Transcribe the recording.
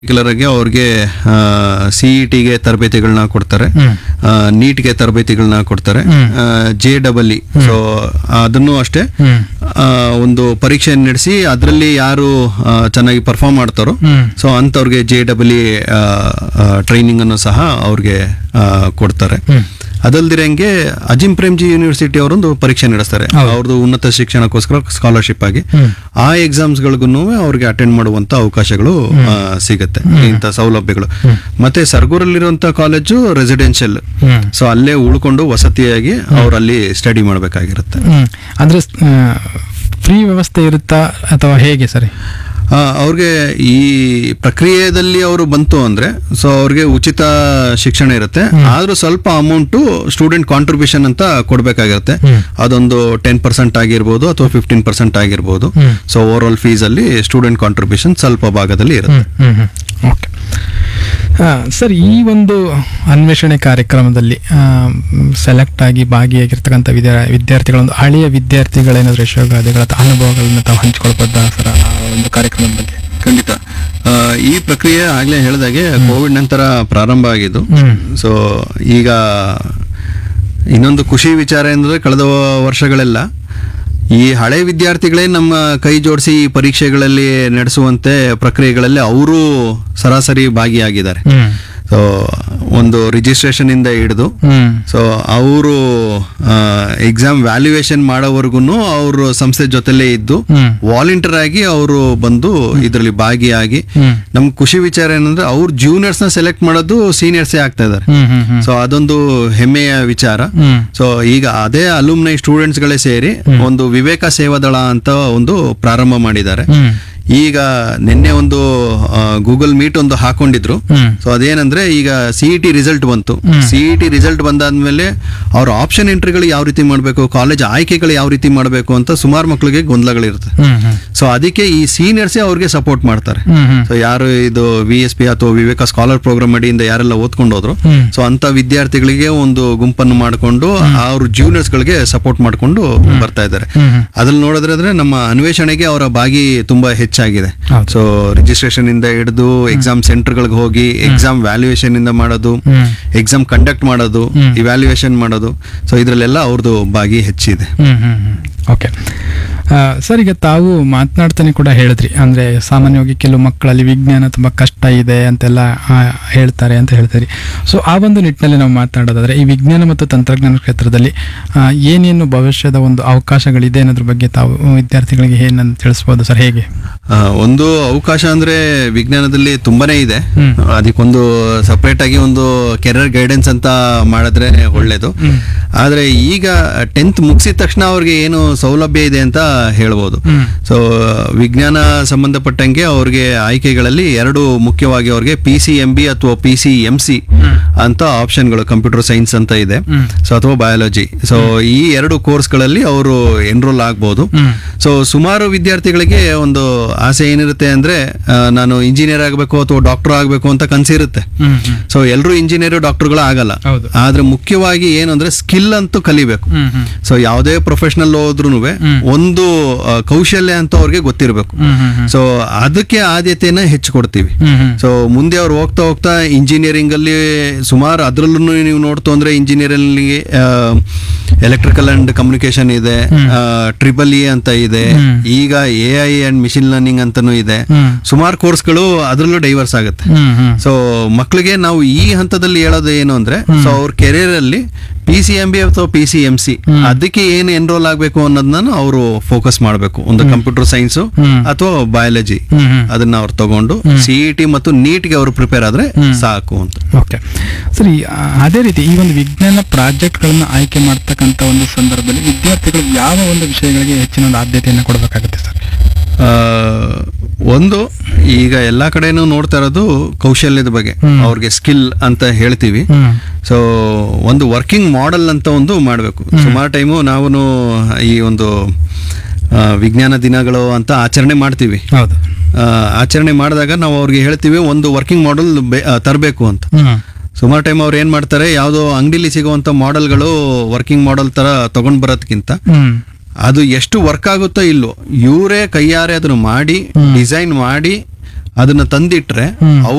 Particular ಆಗಿ ಅವ್ರಿಗೆ ಸಿಇಟಿಗೆ ತರಬೇತಿಗಳನ್ನ ಕೊಡ್ತಾರೆ ಹ್ಮ್. ನೀಟ್ಗೆ ತರಬೇತಿಗಳನ್ನ ಕೊಡ್ತಾರೆ ಜೆ ಡಬಲ್ ಇ ಸೊ ಅದನ್ನು ಅಷ್ಟೇ ಹ್ಮ್. ಆ, ಒಂದು ಪರೀಕ್ಷೆ ನಡೆಸಿ ಅದರಲ್ಲಿ ಯಾರು ಆ, ಚೆನ್ನಾಗಿ ಪರ್ಫಾರ್ಮ್ ಮಾಡ್ತಾರೋ ಹ್ಮ್. ಸೊ ಅಂಥವ್ರಿಗೆ ಜೆ ಡಬಲ್ ಇ ಟ್ರೈನಿಂಗ್ ಅನ್ನು ಸಹ ಅವ್ರಿಗೆ ಆ, ಕೊಡ್ತಾರೆ ಹ್ಮ್. ಅದಲ್ದಿರಂಗೆ ಅಜಿಂ ಪ್ರೇಮ್ಜಿ ಯೂನಿವರ್ಸಿಟಿ ಅವರೊಂದು ಪರೀಕ್ಷೆ ನಡೆಸ್ತಾರೆ ಹೌದು. ಅವ್ರದ್ದು ಉನ್ನತ ಶಿಕ್ಷಣಕ್ಕೋಸ್ಕರ ಸ್ಕಾಲರ್ಶಿಪ್ ಆಗಿ ಹ್ಮ್. ಆ ಎಕ್ಸಾಮ್ಸ್ಗಳಿಗೂ ಅವ್ರಿಗೆ ಅಟೆಂಡ್ ಮಾಡುವಂತ ಅವಕಾಶಗಳು ಆ, ಸಿಗುತ್ತೆ ಇಂಥ ಸೌಲಭ್ಯಗಳು ಮತ್ತೆ ಸರ್ಗೂರಲ್ಲಿರುವಂತ ಕಾಲೇಜು ರೆಸಿಡೆನ್ಷಿಯಲ್ ಹ್ಮ್. ಸೊ ಅಲ್ಲೇ ಉಳ್ಕೊಂಡು ವಸತಿಯಾಗಿ ಅವ್ರು ಅಲ್ಲಿ ಸ್ಟಡಿ ಮಾಡಬೇಕಾಗಿರುತ್ತೆ ಹ್ಮ್. ಅಂದ್ರೆ ಫ್ರೀ ವ್ಯವಸ್ಥೆ ಇರುತ್ತಾ ಅಥವಾ ಹೇಗೆ ಸರಿ ಆ, ಅವ್ರಿಗೆ ಈ ಪ್ರಕ್ರಿಯೆಯಲ್ಲಿ ಅವರು ಬಂತು ಅಂದ್ರೆ ಸೊ ಅವ್ರಿಗೆ ಉಚಿತ ಶಿಕ್ಷಣ ಇರುತ್ತೆ ಆದ್ರೂ ಸ್ವಲ್ಪ ಅಮೌಂಟು ಸ್ಟೂಡೆಂಟ್ ಕಾಂಟ್ರಿಬ್ಯೂಷನ್ ಅಂತ ಕೊಡ್ಬೇಕಾಗಿರುತ್ತೆ ಹ್ಮ್. ಅದೊಂದು ಟೆನ್ ಪರ್ಸೆಂಟ್ ಆಗಿರ್ಬೋದು ಅಥವಾ ಫಿಫ್ಟೀನ್ ಪರ್ಸೆಂಟ್ ಆಗಿರ್ಬೋದು ಹ್ಮ್. ಸೊ ಓವರ್ ಆಲ್ ಫೀಸ್ ಅಲ್ಲಿ ಸ್ಟೂಡೆಂಟ್ ಕಾಂಟ್ರಿಬ್ಯೂಷನ್ ಸ್ವಲ್ಪ ಭಾಗದಲ್ಲಿ ಇರುತ್ತೆ ಹ್ಮ್ ಹ್ಮ್ ಹ್ಮ್ ಓಕೆ ಸರ್ ಈ ಒಂದು ಅನ್ವೇಷಣೆ ಕಾರ್ಯಕ್ರಮದಲ್ಲಿ ಸೆಲೆಕ್ಟ್ ಆಗಿ ಭಾಗಿಯಾಗಿರ್ತಕ್ಕಂಥ ವಿದ್ಯಾ ವಿದ್ಯಾರ್ಥಿಗಳೊಂದು ಹಳೆಯ ವಿದ್ಯಾರ್ಥಿಗಳೇನಾದರೂ ಯಶೋಗಾದಿಗಳ ಅಥವಾ ಅನುಭವಗಳನ್ನ ತಾವು ಹಂಚ್ಕೊಳ್ಬೋದಾ ಸರ್ ಆ ಒಂದು ಕಾರ್ಯಕ್ರಮದ ಬಗ್ಗೆ ಖಂಡಿತ ಆ, ಈ ಪ್ರಕ್ರಿಯೆ ಆಗ್ಲೇ ಹೇಳಿದಾಗೆ ಕೋವಿಡ್ ನಂತರ ಪ್ರಾರಂಭ ಆಗಿದ್ದು ಹ್ಮ್. ಸೊ ಈಗ ಇನ್ನೊಂದು ಖುಷಿ ವಿಚಾರ ಎಂದ್ರೆ ಕಳೆದ ವರ್ಷಗಳೆಲ್ಲ ಈ ಹಳೆ ವಿದ್ಯಾರ್ಥಿಗಳೇ ನಮ್ಮ ಕೈ ಜೋಡಿಸಿ ಈ ಪರೀಕ್ಷೆಗಳಲ್ಲಿ ನಡೆಸುವಂತೆ ಪ್ರಕ್ರಿಯೆಗಳಲ್ಲಿ ಅವರು ಸರಾಸರಿ ಭಾಗಿಯಾಗಿದ್ದಾರೆ ಹ್ಮ್ ಸೊ ಒಂದು ರಿಜಿಸ್ಟ್ರೇಷನ್ ಇಂದ ಹಿಡಿದು ಹ್ಮ್ ಸೊ ಅವರು ಎಕ್ಸಾಮ್ ವ್ಯಾಲ್ಯೂಯೇಷನ್ ಮಾಡೋವರೆಗೂ ಅವರು ಸಂಸ್ಥೆ ಜೊತೆಲೇ ಇದ್ದು ಹ್ಮ್ ವಾಲಂಟಿಯರ್ ಆಗಿ ಅವರು ಬಂದು ಇದರಲ್ಲಿ ಭಾಗಿಯಾಗಿ ಹ್ಮ್ ನಮ್ಗೆ ಖುಷಿ ವಿಚಾರ ಏನಂದ್ರೆ ಅವ್ರು ಜೂನಿಯರ್ಸ್ ನ ಸೆಲೆಕ್ಟ್ ಮಾಡೋದು ಸೀನಿಯರ್ಸೇ ಆಗ್ತಾ ಇದ್ದಾರೆ ಹ್ಮ್ ಹ್ಮ್ ಹ್ಮ್ ಸೊ ಅದೊಂದು ಹೆಮ್ಮೆಯ ವಿಚಾರ ಹ್ಮ್ ಸೊ ಈಗ ಅದೇ ಅಲುಮ್ನೈ ಸ್ಟೂಡೆಂಟ್ಸ್ ಗಳೇ ಸೇರಿ ಒಂದು ವಿವೇಕ ಸೇವಾದಳ ಅಂತ ಒಂದು ಪ್ರಾರಂಭ ಮಾಡಿದ್ದಾರೆ ಹ್ಮ್ ಈಗ ನಿನ್ನೆ ಒಂದು ಗೂಗಲ್ ಮೀಟ್ ಒಂದು ಹಾಕೊಂಡಿದ್ರು ಹ್ಮ್ ಸೊ ಅದೇನಂದ್ರೆ ಈಗ ಸಿಇಟಿ ರಿಸಲ್ಟ್ ಬಂತು ಸಿಇಟಿ ರಿಸಲ್ಟ್ ಬಂದಾದ್ಮೇಲೆ ಅವ್ರ ಆಪ್ಷನ್ ಎಂಟ್ರಿಗಳು ಯಾವ ರೀತಿ ಮಾಡಬೇಕು ಕಾಲೇಜ್ ಆಯ್ಕೆಗಳು ಯಾವ ರೀತಿ ಮಾಡಬೇಕು ಅಂತ ಸುಮಾರು ಮಕ್ಕಳಿಗೆ ಗೊಂದಲಗಳಿರುತ್ತೆ ಹ್ಮ್ ಹ್ಮ್ ಸೊ ಅದಕ್ಕೆ ಈ ಸೀನಿಯರ್ಸೇ ಅವ್ರಿಗೆ ಸಪೋರ್ಟ್ ಮಾಡ್ತಾರೆ ಹ್ಮ್ ಹ್ಮ್ ಸೊ ಯಾರು ಇದು ವಿ ಎಸ್ ಪಿ ಅಥವಾ ವಿವೇಕ ಸ್ಕಾಲರ್ ಪ್ರೋಗ್ರಾಮ್ ಅಡಿಯಿಂದ ಯಾರೆಲ್ಲ ಓದ್ಕೊಂಡು ಹೋದ್ರು ಹ್ಮ್. ಸೊ ಅಂತ ವಿದ್ಯಾರ್ಥಿಗಳಿಗೆ ಒಂದು ಗುಂಪನ್ನು ಮಾಡಿಕೊಂಡು ಅವ್ರ ಜೂನಿಯರ್ಸ್ ಗಳಿಗೆ ಸಪೋರ್ಟ್ ಮಾಡ್ಕೊಂಡು ಬರ್ತಾ ಇದ್ದಾರೆ ಹ್ಮ್ ಹ್ಮ್ ಅದ್ರಲ್ಲಿ ನೋಡಿದ್ರೆ ನಮ್ಮ ಅನ್ವೇಷಣೆಗೆ ಅವರ ಭಾಗಿ ತುಂಬಾ ಹೆಚ್ಚಾಗಿದೆ ಹೌದು. ಸೊ ರಿಜಿಸ್ಟ್ರೇಷನ್ ಇಂದ ಹಿಡಿದು ಎಕ್ಸಾಮ್ ಸೆಂಟರ್ ಗಳಿಗೆ ಹೋಗಿ ಎಕ್ಸಾಮ್ ವ್ಯಾಲ್ಯೂಯೇಷನ್ ಇಂದ ಮಾಡೋದು ಹ್ಮ್ ಎಕ್ಸಾಮ್ ಕಂಡಕ್ಟ್ ಮಾಡೋದು ಇವ್ಯಾಲ್ಯೂಯೇಷನ್ ಮಾಡೋದು ಸೊ ಇದ್ರಲ್ಲೆಲ್ಲ ಅವ್ರದ್ದು ಭಾಗಿ ಹೆಚ್ಚಿದೆ ಹ್ಮ್ ಹ್ಮ್ ಹ್ಮ್ ಓಕೆ ಸರ್ ಈಗ ತಾವು ಮಾತನಾಡ್ತಾನೆ ಕೂಡ ಹೇಳಿದ್ರಿ ಅಂದ್ರೆ ಸಾಮಾನ್ಯವಾಗಿ ಕೆಲವು ಮಕ್ಕಳಲ್ಲಿ ವಿಜ್ಞಾನ ತುಂಬಾ ಕಷ್ಟ ಇದೆ ಅಂತೆಲ್ಲ ಆ, ಹೇಳ್ತಾರೆ ಅಂತ ಹೇಳ್ತೀರಿ ಸೊ ಆ ಒಂದು ನಿಟ್ಟಿನಲ್ಲಿ ನಾವು ಮಾತನಾಡೋದಾದ್ರೆ ಈ ವಿಜ್ಞಾನ ಮತ್ತು ತಂತ್ರಜ್ಞಾನ ಕ್ಷೇತ್ರದಲ್ಲಿ ಆ, ಏನೇನು ಭವಿಷ್ಯದ ಒಂದು ಅವಕಾಶಗಳಿದೆ ಅನ್ನೋದ್ರ ಬಗ್ಗೆ ತಾವು ವಿದ್ಯಾರ್ಥಿಗಳಿಗೆ ಏನಂತ ತಿಳಿಸ್ಬೋದು ಸರ್ ಹೇಗೆ ಆ, ಒಂದು ಅವಕಾಶ ಅಂದ್ರೆ ವಿಜ್ಞಾನದಲ್ಲಿ ತುಂಬಾನೇ ಇದೆ ಹ್ಮ್. ಅದಕ್ಕೊಂದು ಸಪರೇಟ್ ಆಗಿ ಒಂದು ಕೆರಿಯರ್ ಗೈಡೆನ್ಸ್ ಅಂತ ಮಾಡಿದ್ರೆ ಒಳ್ಳೇದು ಆದ್ರೆ ಈಗ ಟೆಂತ್ ಮುಗಿಸಿದ ತಕ್ಷಣ ಅವ್ರಿಗೆ ಏನು ಸೌಲಭ್ಯ ಇದೆ ಅಂತ ಹೇಳ್ಬೋದು ಹ್ಮ್. ಸೊ ವಿಜ್ಞಾನ ಸಂಬಂಧಪಟ್ಟಂಗೆ ಅವ್ರಿಗೆ ಆಯ್ಕೆಗಳಲ್ಲಿ ಎರಡು ಮುಖ್ಯವಾಗಿ ಅವ್ರಿಗೆ ಪಿ ಸಿ ಎಂ ಬಿ ಅಥವಾ ಪಿ ಸಿ ಎಂ ಸಿ ಅಂತ ಆಪ್ಷನ್ಗಳು ಕಂಪ್ಯೂಟರ್ ಸೈನ್ಸ್ ಅಂತ ಇದೆ ಹ್ಮ್. ಸೊ ಅಥವಾ ಬಯಾಲಜಿ ಸೊ ಈ ಎರಡು ಕೋರ್ಸ್ಗಳಲ್ಲಿ ಅವರು ಎನ್ರೋಲ್ ಆಗ್ಬೋದು ಹ್ಮ್. ಸೊ ಸುಮಾರು ವಿದ್ಯಾರ್ಥಿಗಳಿಗೆ ಒಂದು ಆಸೆ ಏನಿರುತ್ತೆ ಅಂದ್ರೆ ಆ, ನಾನು ಇಂಜಿನಿಯರ್ ಆಗಬೇಕು ಅಥವಾ ಡಾಕ್ಟರ್ ಆಗಬೇಕು ಅಂತ ಕನಸಿರುತ್ತೆ ಹ್ಮ್ ಹ್ಮ್ ಸೊ ಎಲ್ಲರೂ ಇಂಜಿನಿಯರ್ ಡಾಕ್ಟರ್ಗಳು ಆಗಲ್ಲ ಹೌದು. ಆದ್ರೆ ಮುಖ್ಯವಾಗಿ ಏನು ಅಂದ್ರೆ ಸ್ಕಿಲ್ ಅಂತೂ ಕಲಿಬೇಕು ಹ್ಮ್ ಹ್ಮ್ ಸೊ ಯಾವುದೇ ಪ್ರೊಫೆಷನಲ್ ಹೋದ್ರೂ ಒಂದು ಆ, ಕೌಶಲ್ಯ ಅಂತ ಅವ್ರಿಗೆ ಗೊತ್ತಿರಬೇಕು ಹ್ಮ್ ಹ್ಮ್ ಹ್ಮ್ ಸೊ ಅದಕ್ಕೆ ಆದ್ಯತೆಯನ್ನ ಹೆಚ್ಚು ಕೊಡ್ತೀವಿ ಹ್ಮ್ ಹ್ಮ್ ಸೊ ಮುಂದೆ ಅವ್ರು ಹೋಗ್ತಾ ಹೋಗ್ತಾ ಇಂಜಿನಿಯರಿಂಗ್ ಅಲ್ಲಿ ಸುಮಾರು ಅದ್ರಲ್ಲೂ ನೀವು ನೋಡ್ತು ಅಂದ್ರೆ ಇಂಜಿನಿಯರಿಂಗ್ ಎಲೆಕ್ಟ್ರಿಕಲ್ ಅಂಡ್ ಕಮ್ಯುನಿಕೇಶನ್ ಇದೆ ಟ್ರಿಬಲ್ ಇ ಅಂತ ಇದೆ ಹ್ಮ್. ಈಗ A I and machine learning ಅಂತಾನೂ ಇದೆ ಹ್ಮ್ ಸುಮಾರು ಕೋರ್ಸ್ಗಳು ಅದರಲ್ಲೂ ಡೈವರ್ಸ್ ಆಗುತ್ತೆ ಹ್ಮ್ ಹ್ಮ್ ಸೊ ಮಕ್ಕಳಿಗೆ ನಾವು ಈ ಹಂತದಲ್ಲಿ ಹೇಳೋದು ಏನು ಅಂದ್ರೆ ಸೊ ಅವ್ರ ಕೆರಿಯರ್ ಅಲ್ಲಿ ಪಿ ಸಿ ಎಂ ಬಿ ಅಥವಾ ಪಿ ಸಿ ಎಂ ಸಿ ಅದಕ್ಕೆ ಏನು ಎನ್ರೋಲ್ ಆಗಬೇಕು ಅನ್ನೋದನ್ನ ಅವರು ಫೋಕಸ್ ಮಾಡಬೇಕು ಒಂದು ಕಂಪ್ಯೂಟರ್ ಸೈನ್ಸ್ ಹ್ಮ್. ಅಥವಾ ಬಯಾಲಜಿ ಹ್ಮ್ ಹ್ಮ್ ಅದನ್ನ ಅವ್ರು ತಗೊಂಡು ಸಿಇಟಿ ಮತ್ತು ನೀಟ್ಗೆ ಅವರು ಪ್ರಿಪೇರ್ ಆದ್ರೆ ಸಾಕು ಅಂತ ಓಕೆ ಸರಿ ಆ, ಅದೇ ರೀತಿ ಈ ಒಂದು ವಿಜ್ಞಾನ ಪ್ರಾಜೆಕ್ಟ್ಗಳನ್ನ ಆಯ್ಕೆ ಮಾಡ್ತಕ್ಕಂಥ ಒಂದು ಸಂದರ್ಭದಲ್ಲಿ ವಿದ್ಯಾರ್ಥಿಗಳು ಯಾವ ಒಂದು ವಿಷಯಗಳಿಗೆ ಹೆಚ್ಚಿನ ಒಂದು ಆದ್ಯತೆಯನ್ನು ಕೊಡಬೇಕಾಗುತ್ತೆ ಸರ್ ಆ, ಒಂದು ಈಗ ಎಲ್ಲಾ ಕಡೆನೂ ನೋಡ್ತಾ ಇರೋದು ಕೌಶಲ್ಯದ ಬಗ್ಗೆ ಅವ್ರಿಗೆ ಸ್ಕಿಲ್ ಅಂತ ಹೇಳ್ತೀವಿ ಹ್ಮ್ ಸೊ ಒಂದು ವರ್ಕಿಂಗ್ ಮಾಡೆಲ್ ಅಂತ ಒಂದು ಮಾಡಬೇಕು ಸುಮಾರು ಟೈಮು ನಾವು ಈ ಒಂದು ಆ, ವಿಜ್ಞಾನ ದಿನಗಳು ಅಂತ ಆಚರಣೆ ಮಾಡ್ತೀವಿ ಹೌದು ಆ, ಆಚರಣೆ ಮಾಡಿದಾಗ ನಾವು ಅವ್ರಿಗೆ ಹೇಳ್ತೀವಿ ಒಂದು ವರ್ಕಿಂಗ್ ಮಾಡೆಲ್ ತರಬೇಕು ಅಂತ ಹ್ಮ್ ಸುಮಾರು ಟೈಮ್ ಅವ್ರು ಏನ್ ಮಾಡ್ತಾರೆ ಯಾವುದೋ ಅಂಗಡಿಲಿ ಸಿಗುವಂತ ಮಾಡೆಲ್ಗಳು ವರ್ಕಿಂಗ್ ಮಾಡೆಲ್ ತರ ತಗೊಂಡ್ ಬರೋದಕ್ಕಿಂತ ಹ್ಮ್ ಅದು ಎಷ್ಟು ವರ್ಕ್ ಆಗುತ್ತೋ ಇಲ್ಲೋ ಇವರೇ ಕೈಯಾರೆ ಅದನ್ನು ಮಾಡಿ ಡಿಸೈನ್ ಮಾಡಿ ಅದನ್ನ ತಂದಿಟ್ರೆ ಹ್ಮ್. ಅವು